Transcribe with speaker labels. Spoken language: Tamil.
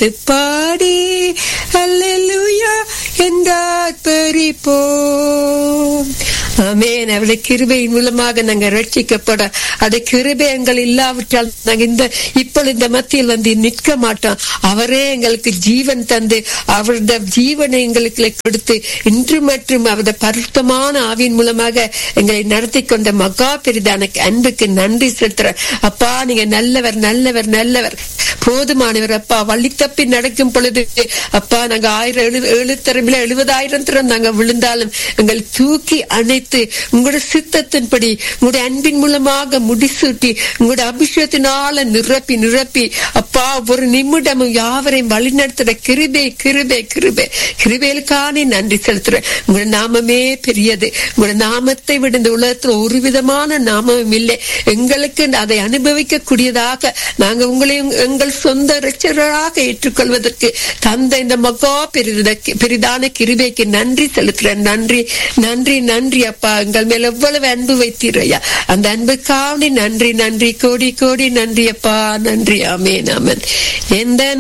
Speaker 1: சேர்த்து பாடி அல்லேலூயா என்றார் பறிப்போம் ஆமென் அவருடைய கிருபையின் மூலமாக நாங்க ரட்சிக்கப்பட அது கிருபை எங்கள் இல்லாவிட்டால் நாங்க இந்த இப்பொழுது இந்த மத்தியில் வந்து நிற்க மாட்டோம் அவரே எங்களுக்கு ஜீவன் தந்து அவருடைய ஜீவனை எங்களுக்கு கொடுத்து இன்று மற்றும் அவருடைய பருத்தமான ஆவியின் மூலமாக எங்களை நடத்தி கொண்ட மகா பெரிதான அன்புக்கு நன்றி செலுத்துற அப்பா நீங்க நல்லவர் நல்லவர் நல்லவர் போதுமானவர் அப்பா வழி தப்பி நடக்கும் பொழுது அப்பா நாங்க ஆயிரம் எழு ஏழு தரமில்ல எழுபதாயிரம் தரம் நாங்க விழுந்தாலும் எங்களை தூக்கி அணைத்து உங்களோட சித்தத்தின்படி உங்களுடைய அன்பின் மூலமாக முடிசூட்டி உங்களுடைய அபிஷேகத்தினால நிரப்பி நிரப்பி அப்பா ஒரு நிமிடமும் யாவரையும் வழிநடத்துற கிருபை கிருபை கிருபை கிருபைகளுக்கானே நன்றி செலுத்துறேன் உங்களோட நாமமே பெரியது உங்களோட நாமத்தை விட இந்த உலகத்துல ஒரு விதமான நாமமும் இல்லை எங்களுக்கு அதை அனுபவிக்க கூடியதாக நாங்க உங்களையும் எங்கள் சொந்த ரட்சகராக ஏற்றுக்கொள்வதற்கு தந்த இந்த மகா பெரித பெரிதான கிருபைக்கு நன்றி செலுத்துறேன் நன்றி நன்றி நன்றி அப்பா எங்கள் மேல எவ்வளவு அன்பு வைத்தீரையா அந்த அன்புக்காவணி நன்றி நன்றி கோடி கோடி நன்றி அப்பா நன்றி ஆமேன் ஆமன் எந்த